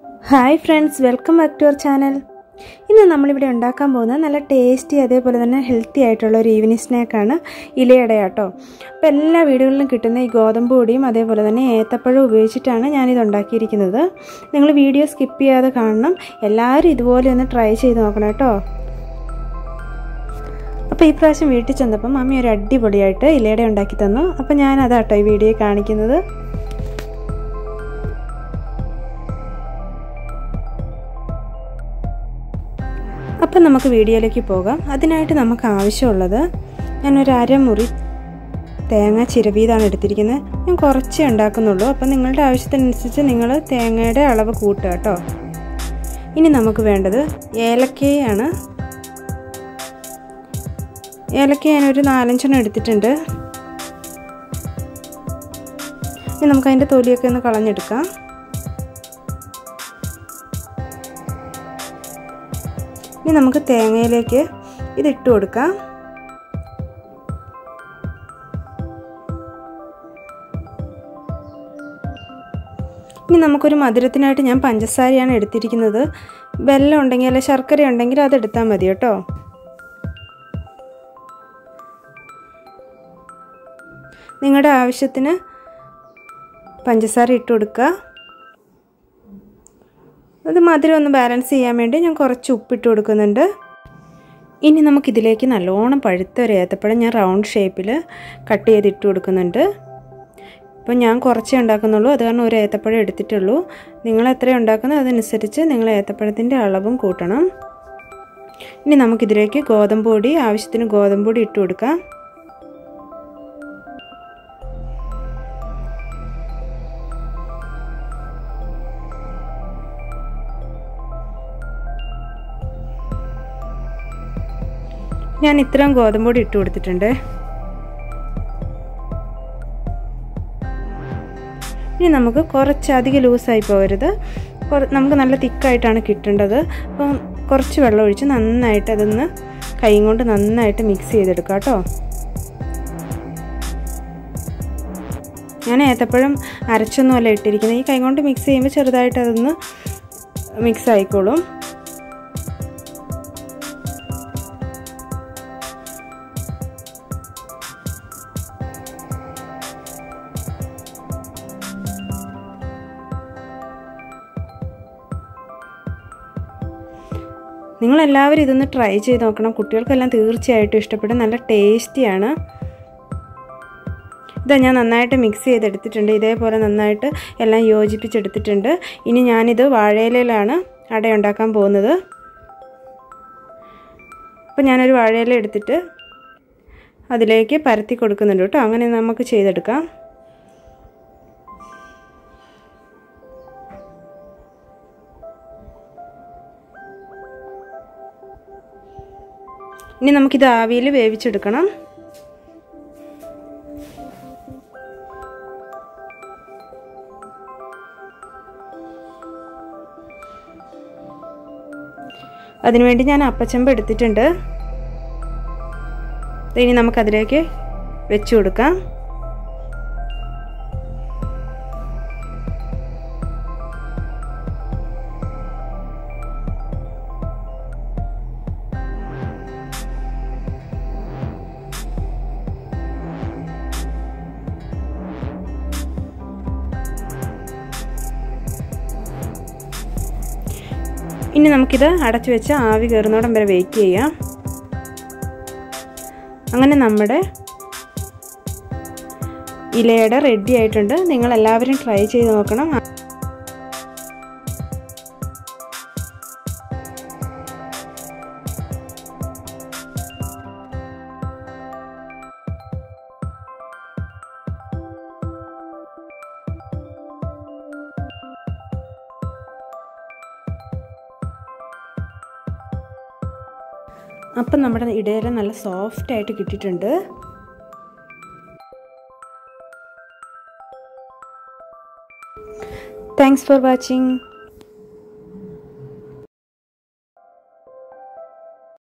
hi friends welcome back to our channel ഇന്ന് നമ്മളിവിടെ ഉണ്ടാക്കാൻ പോകുന്നത് നല്ല ടേസ്റ്റി അതേപോലെ തന്നെ ഹെൽത്തി ആയിട്ടുള്ള ഒരു ഈവനിങ് സ്നാക്കാണ് ഇലയടയാട്ടോ അപ്പോൾ എല്ലാ വീടുകളിലും കിട്ടുന്ന ഈ ഗോതമ്പ് പൊടിയും അതേപോലെ തന്നെ ഏത്തപ്പഴം ഉപയോഗിച്ചിട്ടാണ് ഞാനിത് ഉണ്ടാക്കിയിരിക്കുന്നത് നിങ്ങൾ വീഡിയോ സ്കിപ്പ് ചെയ്യാതെ കാണണം എല്ലാവരും ഇതുപോലെ ഒന്ന് ട്രൈ ചെയ്ത് നോക്കണം കേട്ടോ അപ്പോൾ ഈ പ്രാവശ്യം വീട്ടിൽ ചെന്നപ്പം മമ്മി ഒരു അടിപൊളിയായിട്ട് ഇലയട ഉണ്ടാക്കി തന്നു അപ്പോൾ ഞാൻ അതാട്ടോ ഈ വീഡിയോ കാണിക്കുന്നത് അപ്പം നമുക്ക് വീഡിയോയിലേക്ക് പോകാം അതിനായിട്ട് നമുക്ക് ആവശ്യമുള്ളത് ഞാനൊരു അരമുറി തേങ്ങ ചിരവീതാണ് എടുത്തിരിക്കുന്നത് ഞാൻ കുറച്ചേ ഉണ്ടാക്കുന്നുള്ളൂ അപ്പം നിങ്ങളുടെ ആവശ്യത്തിനനുസരിച്ച് നിങ്ങൾ തേങ്ങയുടെ അളവ് കൂട്ടുക കേട്ടോ ഇനി നമുക്ക് വേണ്ടത് ഏലക്കയാണ് ഏലക്ക ഞാനൊരു നാലഞ്ചെണ്ണം എടുത്തിട്ടുണ്ട് ഇനി നമുക്ക് അതിൻ്റെ തൊലിയൊക്കെ ഒന്ന് കളഞ്ഞെടുക്കാം ഇനി നമുക്ക് തേങ്ങയിലേക്ക് ഇതിട്ട് കൊടുക്കാം ഇനി നമുക്കൊരു മധുരത്തിനായിട്ട് ഞാൻ പഞ്ചസാരയാണ് എടുത്തിരിക്കുന്നത് വെല്ലം ഉണ്ടെങ്കിൽ അല്ലെ ശർക്കര ഉണ്ടെങ്കിൽ അത് എടുത്താൽ മതി കേട്ടോ നിങ്ങളുടെ ആവശ്യത്തിന് പഞ്ചസാര ഇട്ട് കൊടുക്കുക അത് മധുരം ഒന്ന് ബാലൻസ് ചെയ്യാൻ വേണ്ടി ഞാൻ കുറച്ച് ഉപ്പിട്ട് കൊടുക്കുന്നുണ്ട് ഇനി നമുക്കിതിലേക്ക് നല്ലോണം പഴുത്ത ഒരു ഏത്തപ്പഴം ഞാൻ റൗണ്ട് ഷേപ്പിൽ കട്ട് ചെയ്തിട്ട് കൊടുക്കുന്നുണ്ട് ഇപ്പം ഞാൻ കുറച്ചേ ഉണ്ടാക്കുന്നുള്ളൂ അത് കാരണം ഒരു ഏത്തപ്പഴം എടുത്തിട്ടുള്ളൂ നിങ്ങൾ എത്ര ഉണ്ടാക്കുന്നത് അതനുസരിച്ച് നിങ്ങൾ ഏത്തപ്പഴത്തിൻ്റെ അളവും കൂട്ടണം ഇനി നമുക്കിതിലേക്ക് ഗോതമ്പ് പൊടി ആവശ്യത്തിന് ഗോതമ്പ് പൊടി ഇട്ട് കൊടുക്കാം ഞാൻ ഇത്രയും ഗോതമ്പ് പൊടി ഇട്ട് കൊടുത്തിട്ടുണ്ട് ഇനി നമുക്ക് കുറച്ചധികം ലൂസായി പോകരുത് നമുക്ക് നല്ല തിക്കായിട്ടാണ് കിട്ടേണ്ടത് അപ്പം കുറച്ച് വെള്ളം ഒഴിച്ച് നന്നായിട്ട് അതൊന്ന് കൈ കൊണ്ട് നന്നായിട്ട് മിക്സ് ചെയ്തെടുക്കാം കേട്ടോ ഞാൻ ഏത്തപ്പഴം അരച്ചൊന്നുമല്ല ഇട്ടിരിക്കുന്നത് ഈ കൈ കൊണ്ട് മിക്സ് ചെയ്യുമ്പോൾ ചെറുതായിട്ട് അതൊന്ന് മിക്സ് ആയിക്കോളും നിങ്ങളെല്ലാവരും ഇതൊന്ന് ട്രൈ ചെയ്ത് നോക്കണം കുട്ടികൾക്കെല്ലാം തീർച്ചയായിട്ടും ഇഷ്ടപ്പെടും നല്ല ടേസ്റ്റിയാണ് ഇതാ ഞാൻ നന്നായിട്ട് മിക്സ് ചെയ്തെടുത്തിട്ടുണ്ട് ഇതേപോലെ നന്നായിട്ട് എല്ലാം യോജിപ്പിച്ചെടുത്തിട്ടുണ്ട് ഇനി ഞാനിത് വാഴയിലയിലാണ് അട ഉണ്ടാക്കാൻ പോകുന്നത് അപ്പോൾ ഞാനൊരു വാഴയില എടുത്തിട്ട് അതിലേക്ക് പരത്തി കൊടുക്കുന്നുണ്ട് കേട്ടോ അങ്ങനെ നമുക്ക് ചെയ്തെടുക്കാം ഇനി നമുക്കിത് ആവിയിൽ വേവിച്ചെടുക്കണം അതിനുവേണ്ടി ഞാൻ അപ്പച്ചമ്പ് എടുത്തിട്ടുണ്ട് ഇനി നമുക്കതിലേക്ക് വെച്ച് കൊടുക്കാം ഇനി നമുക്കിത് അടച്ചു വെച്ച് ആവി കയറുന്നോടം വരെ വെയിറ്റ് ചെയ്യാം അങ്ങനെ നമ്മുടെ ഇലയുടെ റെഡി ആയിട്ടുണ്ട് നിങ്ങൾ എല്ലാവരും ട്രൈ ചെയ്ത് നോക്കണം അപ്പം നമ്മുടെ ഇടയില നല്ല സോഫ്റ്റ് ആയിട്ട് കിട്ടിയിട്ടുണ്ട് താങ്ക്സ് ഫോർ വാച്ചിങ്